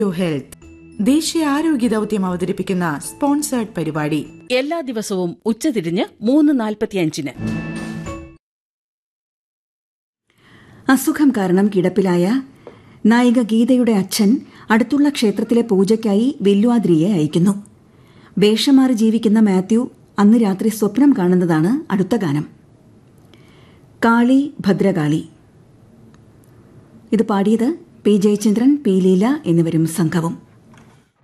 health ദേശീയ ആരോഗ്യ ദൗത്യം അവതരിപ്പിക്കുന്ന സ്പോൺസേർഡ് പരിപാടി എല്ലാ ദിവസവും ഉച്ചതിരിഞ്ഞ് മൂന്ന് നാൽപ്പത്തിയഞ്ചിന് അസുഖം കാരണം കിടപ്പിലായ നായിക ഗീതയുടെ അച്ഛൻ അടുത്തുള്ള ക്ഷേത്രത്തിലെ പൂജയ്ക്കായി വില്വാദ്രിയെ അയക്കുന്നു വേഷം മാറി ജീവിക്കുന്ന മാത്യു അന്ന് രാത്രി സ്വപ്നം കാണുന്നതാണ് അടുത്ത ഗാനം കാളി ഭദ്രകാളി ഇത് പാടിയത് പി ജയചന്ദ്രൻ പി ലീല എന്നിവരും സംഘവും